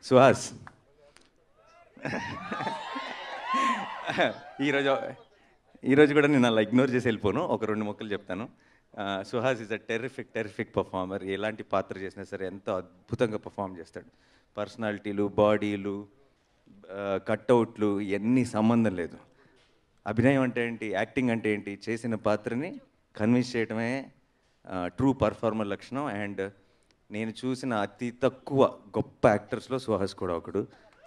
సుహాస్ ఈరోజు ఈరోజు కూడా నేను అలా ఇగ్నోర్ చేసి వెళ్ళిపోను ఒక రెండు మొక్కలు చెప్తాను ఆ, Suhas is a terrific terrific performer ఎలాంటి పాత్ర చేసినా సరే ఎంతో అద్భుతంగా పర్ఫామ్ చేస్తాడు పర్సనాలిటీలు బాడీలు కట్అవుట్లు ఇవన్నీ సంబంధం లేదు అభినయం అంటే ఏంటి యాక్టింగ్ అంటే ఏంటి చేసిన పాత్రని కన్విన్స్ చేయడమే ట్రూ పర్ఫార్మర్ లక్షణం అండ్ నేను చూసిన అతి తక్కువ గొప్ప యాక్టర్స్లో సుహాస్ కూడా ఒకడు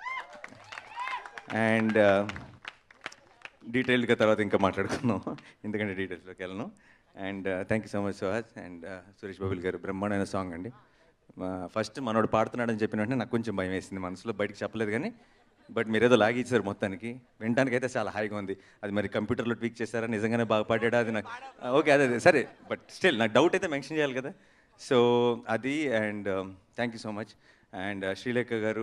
అండ్ డీటెయిల్డ్గా తర్వాత ఇంకా మాట్లాడుకుందాం ఎందుకంటే డీటెయిల్స్లోకి వెళ్ళను and thank you so much Suhas and Suresh బాబుల్ గారు బ్రహ్మాండమైన సాంగ్ అండి ఫస్ట్ మనోడు పాడుతున్నాడని చెప్పిన వెంటనే నాకు కొంచెం భయం వేసింది మనసులో బయటకు చెప్పలేదు కానీ బట్ మీరేదో లాగిచ్చారు మొత్తానికి వినడానికి అయితే చాలా హాయిగా ఉంది అది మరి కంప్యూటర్లో ట్వీక్ చేశారా నిజంగానే బాగా పాడాడా అది నాకు ఓకే అదే అదే సరే బట్ స్టిల్ నాకు డౌట్ అయితే మెన్షన్ చేయాలి కదా సో అది and thank you so much and Srilekha garu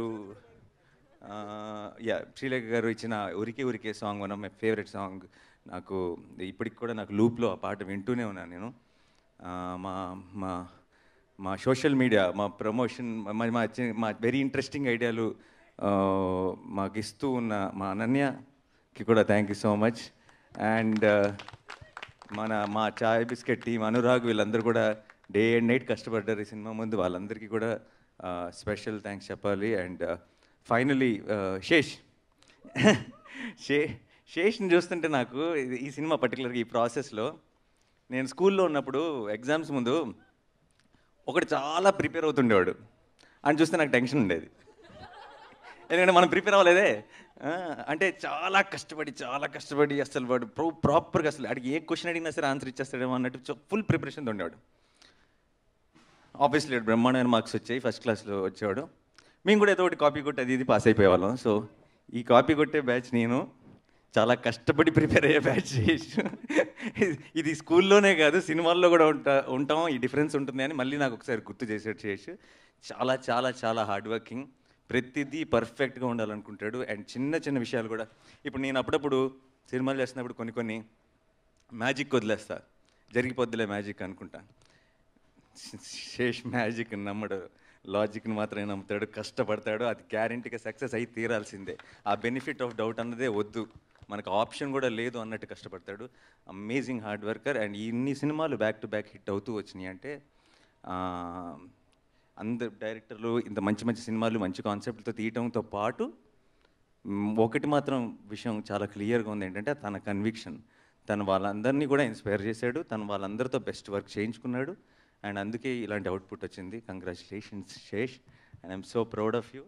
yeah Srilekha garu ఇచ్చిన ఉరికే ఉరికే song one of my favourite song నాకు ఇప్పటికి కూడా నాకు లూప్లో ఆ పాట వింటూనే ఉన్నాను నేను ఆ, మా మా మా సోషల్ మీడియా మా ప్రమోషన్ మా మా చి- మా వెరీ ఇంట్రెస్టింగ్ ఐడియాలు ఆ, మాకు ఇస్తూ ఉన్న మా అనన్యకి కూడా thank you so much and మన మా చాయ్ బిస్కెట్ టీం అనురాగ్ వీళ్ళందరూ కూడా డే అండ్ నైట్ కష్టపడ్డారు ఈ సినిమా ముందు వాళ్ళందరికీ కూడా స్పెషల్ థ్యాంక్స్ చెప్పాలి అండ్ ఫైనలీ శేష్ శే శేష్ని చూస్తుంటే నాకు ఇది- ఈ సినిమా పర్టికులర్గా ఈ ప్రాసెస్లో నేను స్కూల్లో ఉన్నప్పుడు ఎగ్జామ్స్ ముందు ఒకటి చాలా ప్రిపేర్ అవుతుండేవాడు అని చూస్తే నాకు టెన్షన్ ఉండేది ఎందుకంటే మనం ప్రిపేర్ అవ్వలేదే ఆ, అంటే చాలా కష్టపడి చాలా కష్టపడి అసలు వాడు ప్రో ప్రాపర్గా అసలు అడిగి ఏ క్వశ్చన్ అడిగినా సరే ఆన్సర్ ఇచ్చేస్తాడేమో అన్నట్టు ఫుల్ ప్రిపరేషన్ ఉండేవాడు ఆబ్వియస్లీ బ్రహ్మాండమైన మార్క్స్ వచ్చాయి ఫస్ట్ క్లాస్లో వచ్చేవాడు మేము కూడా ఏదో ఒకటి కాపీ కొట్టి అది ఇది పాస్ అయిపోయేవాళ్ళం సో ఈ కాపీ కొట్టే బ్యాచ్ నేను చాలా కష్టపడి ప్రిపేర్ అయ్యే బ్యాచ్ చేసి ఇది స్కూల్లోనే కాదు సినిమాల్లో కూడా ఉంటా ఉంటాం ఈ డిఫరెన్స్ ఉంటుంది అని మళ్ళీ నాకు ఒకసారి గుర్తు చేసేట్టు చేసి చాలా చాలా చాలా హార్డ్ వర్కింగ్ ప్రతిదీ పర్ఫెక్ట్గా ఉండాలనుకుంటాడు అండ్ చిన్న చిన్న విషయాలు కూడా ఇప్పుడు నేను అప్పుడప్పుడు సినిమాలు చేస్తున్నప్పుడు కొన్ని కొన్ని మ్యాజిక్ వదిలేస్తా జరిగిపోద్దులే మ్యాజిక్ అనుకుంటా శేష్ మ్యాజిక్ నమ్మడు లాజిక్ని మాత్రమే నమ్ముతాడు కష్టపడతాడు అది గ్యారంటీగా సక్సెస్ అయి తీరాల్సిందే ఆ బెనిఫిట్ ఆఫ్ డౌట్ అన్నదే వద్దు మనకు ఆప్షన్ కూడా లేదు అన్నట్టు కష్టపడతాడు అమేజింగ్ హార్డ్ వర్కర్ అండ్ ఇన్ని సినిమాలు బ్యాక్ టు బ్యాక్ హిట్ అవుతూ వచ్చినాయి అంటే ఆ, అందరు డైరెక్టర్లు ఇంత మంచి మంచి సినిమాలు మంచి కాన్సెప్ట్తో తీయటంతో పాటు మ్, ఒకటి మాత్రం విషయం చాలా క్లియర్గా ఉంది ఏంటంటే తన కన్విక్షన్ తను వాళ్ళందరినీ కూడా ఇన్స్పైర్ చేశాడు తను వాళ్ళందరితో బెస్ట్ వర్క్ చేయించుకున్నాడు అండ్ అందుకే ఇలాంటి అవుట్పుట్ వచ్చింది congratulations Sesh and I'm so proud of you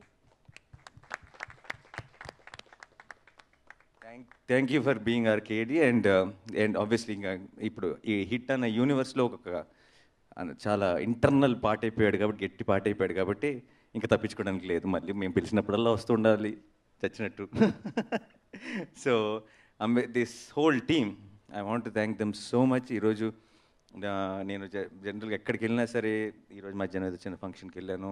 thank thank you for being R K D and and obviously ఇంకా ఇప్పుడు ఈ హిట్ అన్న యూనివర్స్లో ఒక అన్న చాలా ఇంటర్నల్ పార్ట్ అయిపోయాడు కాబట్టి గట్టి పార్ట్ అయిపోయాడు కాబట్టి ఇంకా తప్పించుకోవడానికి లేదు మళ్ళీ మేము పిలిచినప్పుడల్లా వస్తూ ఉండాలి చచ్చినట్టు so this whole team I want to thank them so much ఈరోజు ఆ, నేను జనరల్గా ఎక్కడికి వెళ్ళినా సరే ఈరోజు మధ్యాహ్నం ఏదో చిన్న ఫంక్షన్కి వెళ్ళాను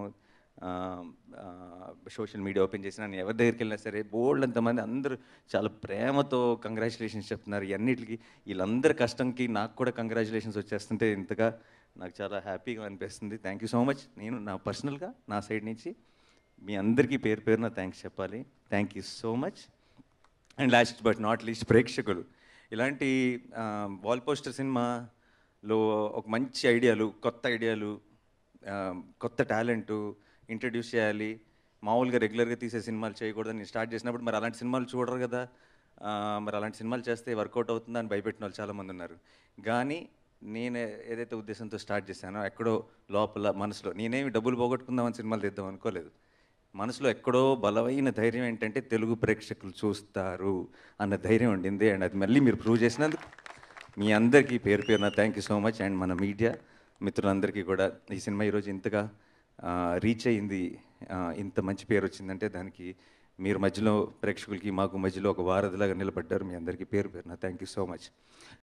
సోషల్ మీడియా ఓపెన్ చేసిన నేను ఎవరి దగ్గరికి వెళ్ళినా సరే బోల్డ్ అంతమంది అందరూ చాలా ప్రేమతో కంగ్రాచులేషన్స్ చెప్తున్నారు ఇవన్నిటికి వీళ్ళందరి కష్టంకి నాకు కూడా కంగ్రాచులేషన్స్ వచ్చేస్తుంటే ఇంతగా నాకు చాలా హ్యాపీగా అనిపిస్తుంది థ్యాంక్ యూ సో మచ్ నేను నా పర్సనల్గా నా సైడ్ నుంచి మీ అందరికీ పేరు పేరున థ్యాంక్స్ చెప్పాలి thank you so much and last but not least ప్రేక్షకులు ఇలాంటి వాల్ పోస్టర్ సినిమాలో ఒక మంచి ఐడియాలు కొత్త ఐడియాలు ఆ, కొత్త టాలెంట్ ఇంట్రడ్యూస్ చేయాలి మామూలుగా రెగ్యులర్గా తీసే సినిమాలు చేయకూడదని నేను స్టార్ట్ చేసినప్పుడు మరి అలాంటి సినిమాలు చూడరు కదా ఆ, మరి అలాంటి సినిమాలు చేస్తే వర్కౌట్ అవుతుందని భయపెట్టిన వాళ్ళు చాలామంది ఉన్నారు కానీ నేను ఏదైతే ఉద్దేశంతో స్టార్ట్ చేశానో ఎక్కడో లోపల మనసులో నేనేమి డబ్బులు పోగొట్టుకుందామని సినిమాలు తీద్దాం అనుకోలేదు మనసులో ఎక్కడో బలమైన ధైర్యం ఏంటంటే తెలుగు ప్రేక్షకులు చూస్తారు అన్న ధైర్యం ఉండింది అండ్ అది మళ్ళీ మీరు ప్రూవ్ చేసినందుకు మీ అందరికీ పేరు పేరున thank you so much and మన మీడియా మిత్రులందరికీ కూడా ఈ సినిమా ఈరోజు ఇంతగా రీచ్ అయింది ఆ, ఇంత మంచి పేరు వచ్చిందంటే దానికి మీరు మధ్యలో ప్రేక్షకులకి మాకు మధ్యలో ఒక వారధిలాగా నిలబడ్డారు మీ అందరికీ పేరు పేరున థ్యాంక్ యూ సో మచ్